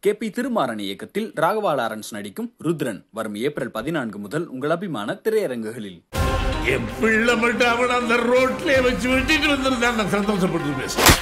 K P Thirumaran இயக்கத்தில் Raghava Lawrence நடிக்கும் ருத்ரன் வரும் ஏப்ரல் பதினான்கு முதல் உங்கள் அபிமான திரையரங்குகளில் என் பிள்ளை மட்டும் அவன் அந்த ரோட்லயே வச்சு விட்டுட்டு வந்திருந்தா நான் சந்தோஷப்பட்டு பேசுறேன்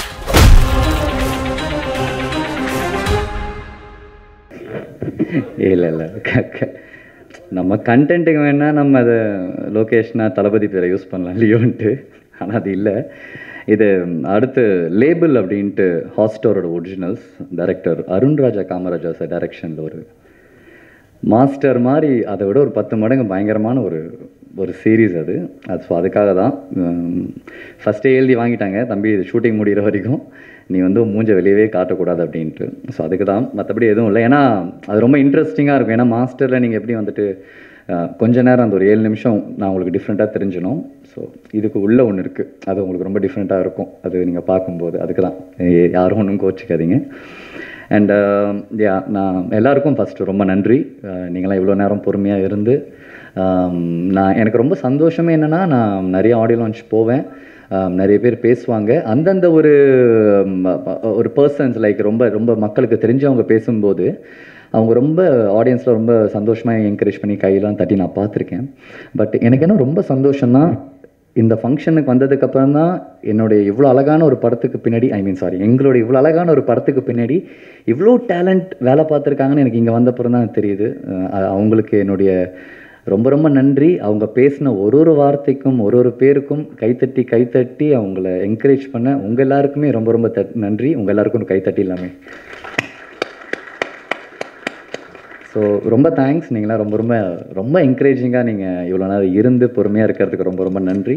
இல்லை இல்லை க- க- நம்ம கண்டென்ட்டுக்கு வேணால் நம்ம அதை லொக்கேஷனா தளபதி பேரை யூஸ் பண்ணலாம் லியோன்ட்டு ஆனால் அது இல்லை இது அடுத்து லேபிள் அப்படின்ட்டு ஹாட்ஸ்டாரோட originals director Arunraja Kamaraja sir டைரக்ஷனில் ஒரு மாஸ்டர் மாதிரி அதை விட ஒரு பத்து மடங்கு பயங்கரமான ஒரு ஒரு சீரீஸ் அது அது ஸோ அதுக்காக தான் ஃபஸ்ட்டே எழுதி வாங்கிட்டாங்க தம்பி இது ஷூட்டிங் முடிகிற வரைக்கும் நீ வந்து உன் மூஞ்ச வெளியவே காட்டக்கூடாது அப்படின்ட்டு ஸோ அதுக்கு தான் மற்றபடி எதுவும் இல்லை ஏன்னா அது ரொம்ப இன்ட்ரெஸ்டிங்காக இருக்கும் ஏன்னா மாஸ்டரில் நீங்கள் எப்படி வந்துட்டு அஹ், கொஞ்ச நேரம் அந்த ஒரு ஏழு நிமிஷம் நான் உங்களுக்கு டிஃப்ரெண்ட்டாக தெரிஞ்சிடும் ஸோ இதுக்கு உள்ளே ஒன்று இருக்குது அது உங்களுக்கு ரொம்ப டிஃப்ரெண்ட்டாக இருக்கும் அது நீங்கள் பார்க்கும்போது அதுக்கு தான் ஏ- யாரும் ஒன்றும் கோச்சிக்காதீங்க அண்ட் யா நான் எல்லாருக்கும் ஃபஸ்ட்டு ரொம்ப நன்றி அஹ், நீங்களாம் இவ்வளோ நேரம் பொறுமையாக இருந்து ஆம், நான் எனக்கு ரொம்ப சந்தோஷமே என்னென்னா நான் நிறைய ஆடியோ லான்ச் போவேன் ஆம், நிறைய பேர் பேசுவாங்க அந்தந்த ஒரு ம், ஒரு பர்சன்ஸ் லைக் ரொம்ப ரொம்ப மக்களுக்கு தெரிஞ்சவங்க பேசும்போது அவங்க ரொம்ப ஆடியன்ஸில் ரொம்ப சந்தோஷமாக என்கரேஜ் பண்ணி கையெல்லாம் தட்டி நான் பார்த்துருக்கேன் பட் எனக்கு என்ன ரொம்ப சந்தோஷம்னா இந்த ஃபங்க்ஷனுக்கு வந்ததுக்கப்புறம் தான் என்னுடைய இவ்வளோ அழகான ஒரு படத்துக்கு பின்னாடி ஐ மீன் சாரி எங்களோட இவ்வளோ அழகான ஒரு படத்துக்கு பின்னாடி இவ்வளோ டேலண்ட் வேலை பார்த்துருக்காங்கன்னு எனக்கு இங்கே வந்தப்புறம் தான் தெரியுது அஹ் அவங்களுக்கு என்னுடைய ரொம்ப ரொம்ப நன்றி அவங்க பேசின ஒரு ஒரு வார்த்தைக்கும் ஒரு ஒரு பேருக்கும் கைத்தட்டி கைத்தட்டி அவங்கள என்கரேஜ் பண்ண உங்கள் எல்லாருக்குமே ரொம்ப ரொம்ப தட் நன்றி உங்கள் எல்லாருக்கும் ஒரு கைத்தட்டி இல்லாமல் ஸோ ரொம்ப தேங்க்ஸ் நீங்களாம் ரொம்ப ரொம்ப ரொம்ப என்கரேஜிங்காக நீங்கள் இவ்வளோ நேரம் இருந்து பொறுமையாக இருக்கிறதுக்கு ரொம்ப ரொம்ப நன்றி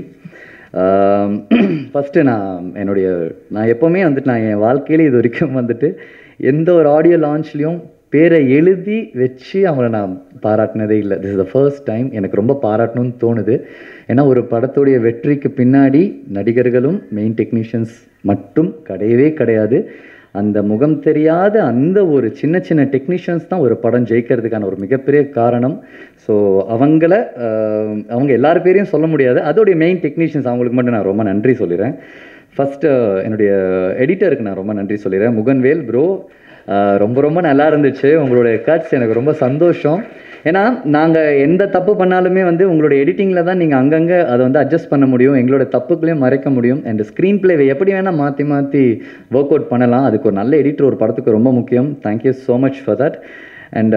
ஃபஸ்ட்டு நான் என்னுடைய நான் எப்போவுமே வந்துட்டு நான் என் வாழ்க்கையில இது வரைக்கும் வந்துட்டு எந்த ஒரு ஆடியோ லான்ச்லேயும் பேரை எழுதி வச்சு அவங்கள நான் பாராட்டினதே இல்லை this is the first time எனக்கு ரொம்ப பாராட்டணும்னு தோணுது ஏன்னா ஒரு படத்துடைய வெற்றிக்கு பின்னாடி நடிகர்களும் மெயின் டெக்னீஷியன்ஸ் மட்டும் கிடையவே கிடையாது அந்த முகம் தெரியாத அந்த ஒரு சின்ன சின்ன டெக்னீஷியன்ஸ் தான் ஒரு படம் ஜெயிக்கிறதுக்கான ஒரு மிகப்பெரிய காரணம் ஸோ அவங்கள அஹ், அவங்க எல்லார் பேரையும் சொல்ல முடியாது அதோடைய மெயின் டெக்னீஷியன்ஸ் அவங்களுக்கு மட்டும் நான் ரொம்ப நன்றி சொல்லிடுறேன் ஃபஸ்ட்டு என்னுடைய எடிட்டருக்கு நான் ரொம்ப நன்றி சொல்லிடுறேன் முகன்வேல் ப்ரோ ரொம்ப ரொம்ப நல்லா இருந்துச்சு உங்களுடைய கட்ஸ் எனக்கு ரொம்ப சந்தோஷம் ஏன்னா நாங்கள் எந்த தப்பு பண்ணாலுமே வந்து உங்களோட எடிட்டிங்கில் தான் நீங்கள் அங்கங்கே அதை வந்து அட்ஜஸ்ட் பண்ண முடியும் எங்களோட தப்புகளையும் மறைக்க முடியும் அண்ட் ஸ்க்ரீன் பிளேவை எப்படி வேணால் மாற்றி மாற்றி ஒர்க் அவுட் பண்ணலாம் அதுக்கு ஒரு நல்ல எடிட்டர் ஒரு படத்துக்கு ரொம்ப முக்கியம் thank you so much for that and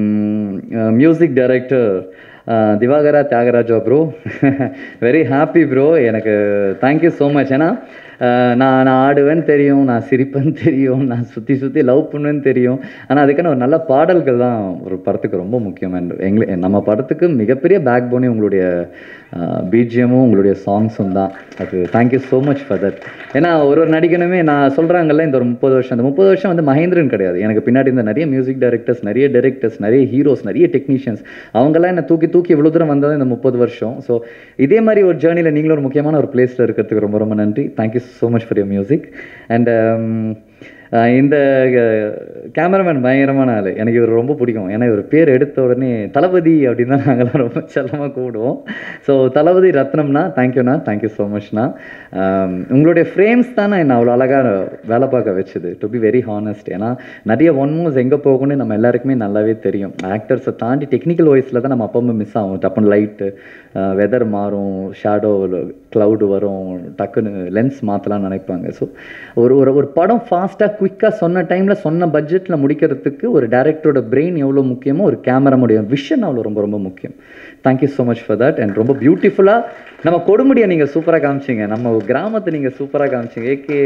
music director Diwakara Thiyagaraja bro very happy bro எனக்கு தேங்க்யூ ஸோ மச் ஏன்னா அஹ், நான் நான் ஆடுவேன்னு தெரியும் நான் சிரிப்பேன்னு தெரியும் நான் சுற்றி சுற்றி லவ் பண்ணுவேன்னு தெரியும் ஆனால் அதுக்கான ஒரு நல்ல பாடல்கள் தான் ஒரு படத்துக்கு ரொம்ப முக்கியம் அண்ட் எங்களை நம்ம படத்துக்கு மிகப்பெரிய பேக் போனே உங்களுடைய பிஜிஎமும் உங்களுடைய சாங்ஸும் தான் அது thank you so much for that ஏன்னா ஒரு ஒரு நடிகனுமே நான் சொல்கிறாங்கல்ல இந்த ஒரு முப்பது வருஷம் அந்த முப்பது வருஷம் வந்து மகேந்திரன் கிடையாது எனக்கு பின்னாடி இந்த நிறைய மியூசிக் டைரக்டர்ஸ் நிறைய டைரக்டர்ஸ் நிறைய ஹீரோஸ் நிறைய டெக்னீஷியன்ஸ் அவங்கெல்லாம் என்ன தூக்கி தூக்கி இவ்வளோ தூரம் வந்தது இந்த முப்பது வருஷம் ஸோ இதே மாதிரி ஒரு ஜேர்னியில் நீங்களும் ஒரு முக்கியமான ஒரு பிளேஸில் இருக்கிறதுக்கு ரொம்ப ரொம்ப நன்றி thank you so much for your music and இந்த கேமராமேன் பயங்கரமான ஆள் எனக்கு இவர் ரொம்ப பிடிக்கும் ஏன்னா இவர் பேர் எடுத்த உடனே தளபதி அப்படின்னு தான் நாங்கள்லாம் ரொம்ப செல்லமாக கூப்பிடுவோம் ஸோ தளபதி ரத்னம்னா தேங்க்யூண்ணா தேங்க்யூ ஸோ மச்ண்ணா உங்களுடைய ஃப்ரேம்ஸ் தான் என்ன அவ்வளோ அழகாக வேலை பார்க்க வச்சுது டு பி வெரி ஹானஸ்ட் ஏன்னா நிறைய ஒன் மூவ்ஸ் எங்கே போகணும்னு நம்ம எல்லாருக்குமே நல்லாவே தெரியும் ஆக்டர்ஸை தாண்டி டெக்னிக்கல் வாய்ஸில் தான் நம்ம அப்போ மிஸ் ஆகும் டப்புன்னு லைட்டு வெதர் மாறும் ஷேடோ க்ளவுடு வரும் டக்குன்னு லென்ஸ் மாற்றலாம்னு நினைப்பாங்க ஸோ ஒரு ஒரு ஒரு படம் ஃபாஸ்ட்டாக குயிக்காக சொன்ன டைமில் சொன்ன பட்ஜெட்டில் முடிக்கிறதுக்கு ஒரு டேரக்டரோட பிரெயின் எவ்வளோ முக்கியமோ ஒரு கேமராமுடைய விஷன் அவ்வளோ ரொம்ப ரொம்ப முக்கியம் thank you so much for that and ரொம்ப பியூட்டிஃபுல்லாக நம்ம கொடுமுடியை நீங்கள் சூப்பராக காமிச்சிங்க நம்ம கிராமத்தை நீங்கள் சூப்பராக காமிச்சிங்க ஏகே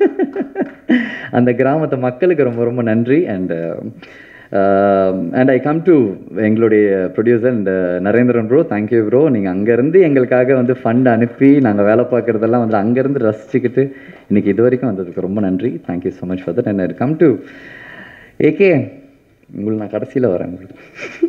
அந்த கிராமத்து மக்களுக்கு ரொம்ப ரொம்ப நன்றி and and I come to எங்களுடைய ப்ரொடியூசர் இந்த நரேந்திரன் ப்ரோ தேங்க்யூ ப்ரோ நீங்கள் அங்கேருந்து எங்களுக்காக வந்து ஃபண்ட் அனுப்பி நாங்கள் வேலை பார்க்குறதெல்லாம் வந்து அங்கேருந்து ரசிச்சுக்கிட்டு இன்னைக்கு இது வரைக்கும் வந்ததுக்கு ரொம்ப நன்றி thank you so much for that and I come to AK உங்களுக்கு நான் கடைசியில் வரேன் உங்களுக்கு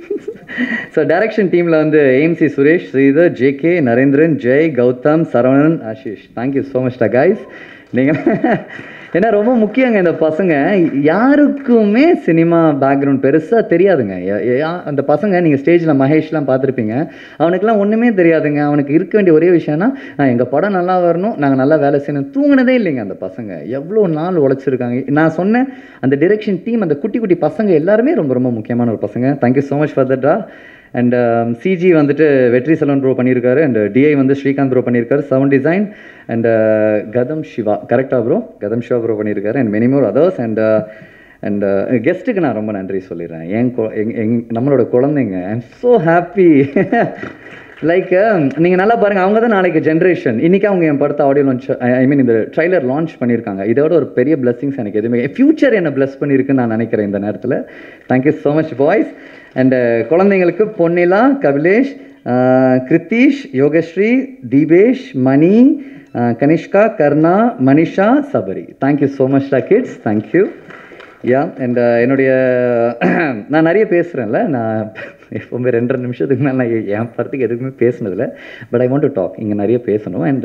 ஸோ டைரக்ஷன் டீமில் வந்து AMC Suresh Sridhar JK Narendran Jai Gautham Saravanan Ashish thank you so much டா கைஸ் நீங்கள் ஏன்னா ரொம்ப முக்கியங்க இந்த பசங்க யாருக்குமே சினிமா பேக்ரவுண்ட் பெருசாக தெரியாதுங்க யா- யா- அந்த பசங்க நீங்கள் ஸ்டேஜில் மகேஷ்லாம் பார்த்துருப்பீங்க அவனுக்குலாம் ஒன்றுமே தெரியாதுங்க அவனுக்கு இருக்க வேண்டிய ஒரே விஷயம்னா நான் எங்கள் படம் நல்லா வரணும் நாங்கள் நல்லா வேலை செய்யணும் தூங்கினதே இல்லைங்க அந்த பசங்க எவ்வளோ நாள் உழைச்சிருக்காங்க நான் சொன்னேன் அந்த டிரெக்ஷன் டீம் அந்த குட்டி குட்டி பசங்க எல்லாருமே ரொம்ப ரொம்ப முக்கியமான ஒரு பசங்க தேங்க்யூ ஸோ மச் ஃபார் தட்ரா அண்ட் சிஜி வந்துட்டு வெற்றி செல்வன் ப்ரோ பண்ணியிருக்காரு அண்ட் டிஐ வந்து ஸ்ரீகாந்த் ப்ரோ பண்ணியிருக்காரு sound design and Katham Siva கரெக்டாக ப்ரோ கதம் சிவா ப்ரோ பண்ணியிருக்காரு and many more others and and கெஸ்ட்டுக்கு நான் ரொம்ப நன்றி சொல்லிடுறேன் என் கொ- எங் எங் நம்மளோட குழந்தைங்க I am so happy like நீங்கள் நல்லா பாருங்கள் அவங்க தான் நாளைக்கு ஜென்ரேஷன் இன்றைக்கி அவங்க என் படத்தை ஆடியோ லான்ச் ஐ மீன் இந்த ட்ரைலர் லான்ச் பண்ணியிருக்காங்க இதோட ஒரு பெரிய பிளெஸிங்ஸ் எனக்கு எதுவுமே ஃப்யூச்சர் என்ன bless பண்ணியிருக்குன்னு நான் நினைக்கிறேன் இந்த நேரத்தில் thank you so much boys and குழந்தைங்களுக்கு பொன்னிலா கபிலேஷ் அஹ், கிருத்தீஷ் யோகஸ்ரீ தீபேஷ் மணி அஹ், Kanishka Karna Manisha Sabari thank you so much டா கிட்ஸ் தேங்க்யூ யா அண்ட் என்னுடைய நான் நிறைய பேசுகிறேன்ல நான் எப்போவுமே ரெண்டரை நிமிஷத்துக்கு மேலே நான் என் படத்துக்கு எதுக்குமே பேசுனதில்ல but I want to talk இங்கே நிறைய பேசணும் அண்ட்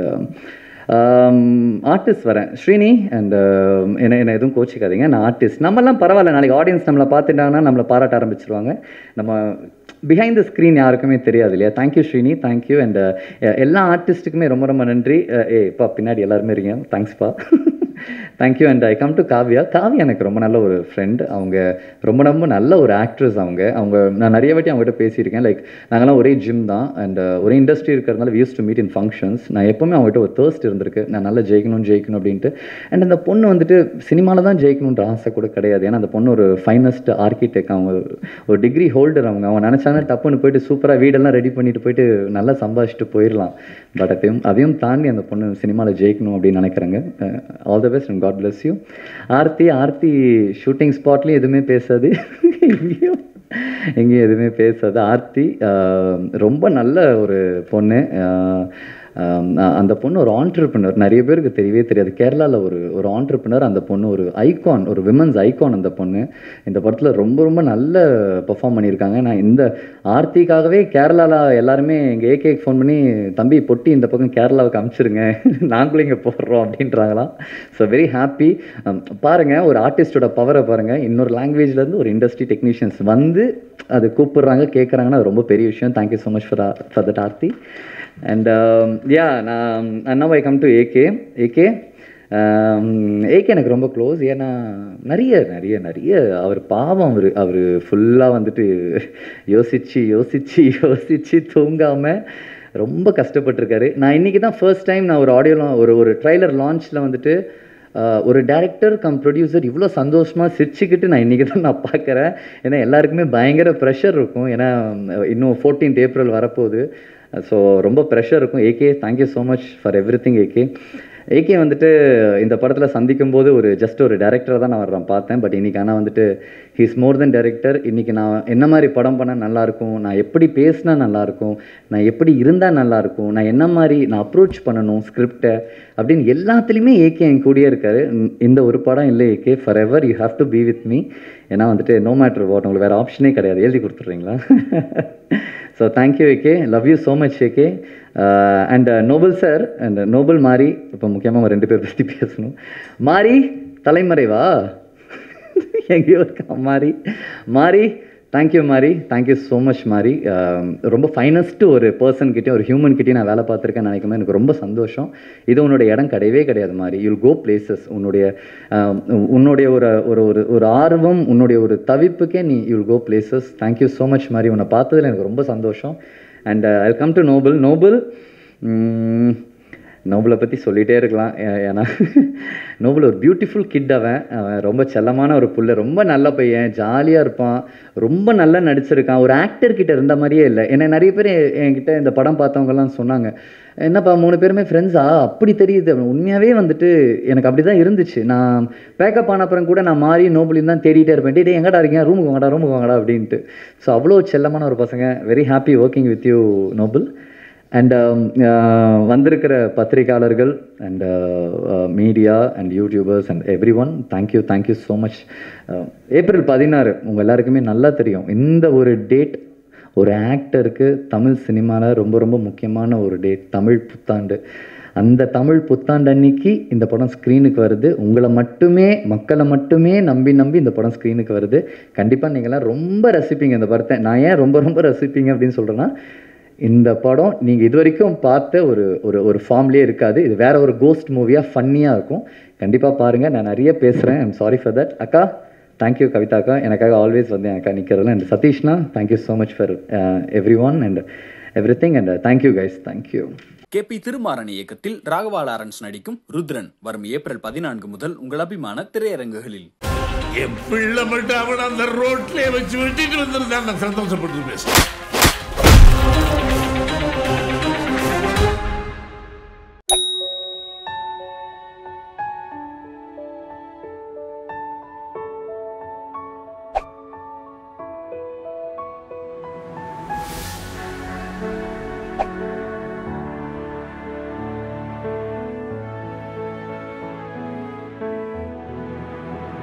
ஆர்டிஸ்ட் வரேன் ஸ்ரீனி அண்ட் என்ன என்ன எதுவும் கோச்சிக்காதீங்க நான் ஆர்டிஸ்ட் நம்மலாம் பரவாயில்ல நாளைக்கு ஆடியன்ஸ் நம்மளை பார்த்துட்டாங்கன்னா நம்மளை பாராட்ட ஆரம்பிச்சிருவாங்க நம்ம பிஹைண்ட் த ஸ்க்ரீன் யாருக்குமே தெரியாது இல்லையா தேங்க்யூ ஸ்ரீனி தேங்க்யூ அண்ட் எல்லா ஆர்டிஸ்ட்டுக்குமே ரொம்ப ரொம்ப நன்றி அஹ், ஏய் பா பின்னாடி எல்லாருமே இருக்கீங்க தேங்க்ஸ்ப்பா thank you and I come to Kavya Kavya எனக்கு ரொம்ப நல்ல ஒரு ஃப்ரெண்ட் அவங்க ரொம்ப ரொம்ப நல்ல ஒரு ஆக்ட்ரஸ் அவங்க அவங்க நான் நிறைய வாட்டி அவங்ககிட்ட பேசியிருக்கேன் லைக் நாங்களாம் ஒரே ஜிம் தான் அண்ட் ஒரே இண்டஸ்ட்ரி இருக்கிறதுனால we used to meet in functions நான் எப்போவுமே அவங்ககிட்ட ஒரு தேர்ஸ்ட் இருந்திருக்கு நான் நல்லா ஜெயிக்கணும் ஜெயிக்கணும் அப்படின்ட்டு அண்ட் அந்த பொண்ணு வந்துட்டு சினிமாவில் தான் ஜெயிக்கணுன்ற ஆசை கூட கிடையாது ஏன்னா அந்த பொண்ணு ஒரு ஃபைனஸ்ட் ஆர்கிடெக்ட் அவங்க ஒரு டிகிரி ஹோல்டர் அவங்க அவங்க நினச்சாங்கன்னா டப்புன்னு போயிட்டு சூப்பராக வீடெல்லாம் ரெடி பண்ணிட்டு போயிட்டு நல்லா சம்பாதிச்சுட்டு போயிடலாம் பட் அதையும் அதையும் தாண்டி அந்த பொண்ணு சினிமாவில் ஜெயிக்கணும் அப்படின்னு நினைக்கிறேங்க all the best and god bless you Aarthi Aarthi shooting ஸ்பாட்லேயும் எதுவுமே பேசாது எங்கேயும் எங்கேயும் எதுவுமே பேசாது ஆர்த்தி ஆஹ், ரொம்ப நல்ல ஒரு பொண்ணு ஆஹ், ஆஹ், அந்த பொண்ணு ஒரு ஆண்டர்பிரினர் நிறைய பேருக்கு தெரியவே தெரியாது கேரளாவில் ஒரு ஒரு ஆண்டர்பிரினர் அந்த பொண்ணு ஒரு ஐகான் ஒரு விமன்ஸ் ஐகான் அந்த பொண்ணு இந்த படத்தில் ரொம்ப ரொம்ப நல்ல பெர்ஃபார்ம் பண்ணியிருக்காங்க நான் இந்த ஆர்த்திக்காகவே கேரளாவில் எல்லாருமே எங்கள் ஏகேக்கு ஃபோன் பண்ணி தம்பி பொட்டி இந்த பக்கம் கேரளாவுக்கு அனுப்பிச்சிருங்க நாங்களும் இங்கே போடுறோம் அப்படின்றாங்களாம் ஸோ வெரி ஹாப்பி பாருங்கள் ஒரு ஆர்டிஸ்டோட பவரை பாருங்கள் இன்னொரு லாங்குவேஜ்லேருந்து ஒரு இண்டஸ்ட்ரி டெக்னீஷியன்ஸ் வந்து அது கூப்பிடுறாங்க கேட்குறாங்கன்னா அது ரொம்ப பெரிய விஷயம் thank you so much for for that Aarthi and yeah நான் now I come to AK AK AK எனக்கு ரொம்ப க்ளோஸ் ஏன்னா நிறைய நிறைய நிறைய அவர் பாவம் அவர் அவர் ஃபுல்லாக வந்துட்டு யோசிச்சு யோசிச்சு யோசிச்சு தூங்காமல் ரொம்ப கஷ்டப்பட்டிருக்காரு நான் இன்றைக்கி தான் ஃபர்ஸ்ட் டைம் நான் ஒரு ஆடியோ ஒரு ஒரு ட்ரைலர் லான்ச்சில் வந்துட்டு ஆஹ், ஒரு டேரக்டர் கம் ப்ரொடியூசர் இவ்வளோ சந்தோஷமாக சிரிச்சுக்கிட்டு நான் இன்றைக்கி தான் நான் பார்க்குறேன் ஏன்னா எல்லாருக்குமே பயங்கர ப்ரெஷர் இருக்கும் ஏன்னா இன்னும் ஃபோர்டீன்த் ஏப்ரல் வரப்போகுது ஸோ ரொம்ப ப்ரெஷர் இருக்கும் AK thank you so much for everything AK AK வந்துட்டு இந்த படத்தில் சந்திக்கும் போது ஒரு ஜஸ்ட் ஒரு டேரக்டராக தான் நான் வர்றேன் பார்த்தேன் பட் இன்னைக்கு ஆனால் வந்துட்டு ஹீஸ் மோர் தென் டேரக்டர் இன்றைக்கி நான் என்ன மாதிரி படம் பண்ணால் நல்லாயிருக்கும் நான் எப்படி பேசினா நல்லாயிருக்கும் நான் எப்படி இருந்தால் நல்லாயிருக்கும் நான் என்ன மாதிரி நான் அப்ரோச் பண்ணணும் ஸ்கிரிப்டை அப்படின்னு எல்லாத்துலேயுமே ஏகே என் கூடயே இருக்காரு இந்த- இந்த ஒரு படம் இல்லை AK forever you have to be with me ஏன்னா வந்துட்டு நோ மேட்ரு வாட் உங்களுக்கு வேறு ஆப்ஷனே கிடையாது எழுதி கொடுத்துட்றீங்களா so thank you AK love you so much AK and Noble sir and Noble மாரி இப்போ முக்கியமாக ரெண்டு பேர் பற்றி பேசணும் மாரி தலைமறைவா எங்கேயோ இருக்கா மாரி மாரி தேங்க்யூ மாரி தேங்க்யூ ஸோ மச் மாரி அஹ், ரொம்ப ஃபைனஸ்ட்டு ஒரு பர்சன்கிட்டயும் ஒரு ஹியூமன் கிட்டயும் நான் வேலை பார்த்துருக்கேன் நினைக்கும் எனக்கு ரொம்ப சந்தோஷம் இது உன்னோட இடம் கிடையவே கிடையாது மாதிரி யூல் கோ பிளேசஸ் உன்னுடைய அஹ், உன்னுடைய ஒரு ஒரு ஒரு ஒரு ஆர்வம் உன்னுடைய ஒரு தவிப்புக்கே நீ you'll go places thank you so much மாதிரி உன்னை பார்த்ததுல எனக்கு ரொம்ப சந்தோஷம் and I come to Noble Noble நோபலை பற்றி சொல்லிகிட்டே இருக்கலாம் ஏ- ஏன்னா நோபல் ஒரு பியூட்டிஃபுல் கிட் அவன் அவன் ரொம்ப செல்லமான ஒரு புள்ள ரொம்ப நல்ல பையன் ஜாலியாக இருப்பான் ரொம்ப நல்லா நடிச்சிருக்கான் ஒரு ஆக்டர் கிட்ட இருந்த மாதிரியே இல்லை ஏன்னா நிறைய பேர் எ- என்கிட்ட இந்த படம் பார்த்தவங்கலாம் சொன்னாங்க என்னப்பா மூணு பேருமே ஃப்ரெண்ட்ஸா அப்படி தெரியுது அவன் உண்மையாகவே வந்துட்டு எனக்கு அப்படி தான் இருந்துச்சு நான் பேக்கப் ஆன அப்புறம் கூட நான் மாறி நோபலியும் தான் தேடிட்டே இருப்பேன் டே எங்கடா இருக்கீங்க ரூமுக்கு வாங்கடா ரூமுக்கு வாங்கடா அப்படின்ட்டு ஸோ அவ்வளோ செல்லமான ஒரு பசங்க very happy working with you Noble and வந்திருக்கிற பத்திரிகையாளர்கள் and media and YouTubers and everyone thank you thank you so much April பதினாறு உங்கள் எல்லாருக்குமே நல்லா தெரியும் இந்த ஒரு டேட் ஒரு ஆக்டருக்கு தமிழ் சினிமாவில் ரொம்ப ரொம்ப முக்கியமான ஒரு டேட் தமிழ் புத்தாண்டு அந்த தமிழ் புத்தாண்டு அன்னைக்கு இந்த படம் ஸ்க்ரீனுக்கு வருது உங்களை மட்டுமே மக்களை மட்டுமே நம்பி நம்பி இந்த படம் ஸ்க்ரீனுக்கு வருது கண்டிப்பாக நீங்கள்லாம் ரொம்ப ரசிப்பீங்க இந்த படத்தை நான் ஏன் ரொம்ப ரொம்ப ரசிப்பீங்க அப்படின்னு சொல்கிறேன்னா இந்த படம் நீங்கள் இது வரைக்கும் பார்த்த ஒரு ஒரு ஒரு ஃபார்ம்லேயே இருக்காது இது வேற ஒரு கோஸ்ட் மூவியாக ஃபன்னியாக இருக்கும் கண்டிப்பாக பாருங்கள் நான் நிறைய பேசுகிறேன் ஐம் சாரி ஃபார் தட் அக்கா தேங்க்யூ கவிதா அக்கா எனக்காக ஆல்வேஸ் வந்து எனக்கா நிற்கிறதுல அண்ட் சதீஷ்னா thank you so much for everyone and everything and thank you guys thank you K P Thirumaran இயக்கத்தில் ராகவா லாரன்ஸ் நடிக்கும் ருத்ரன் வரும் ஏப்ரல் பதினான்கு முதல் உங்கள் அபிமான திரையரங்குகளில் என் பிள்ளை மட்டும் அவன் அந்த ரோட்லயே வச்சு விட்டுட்டு வந்திருந்தான் நான் சந்தோஷப்பட்டு பேசுறேன்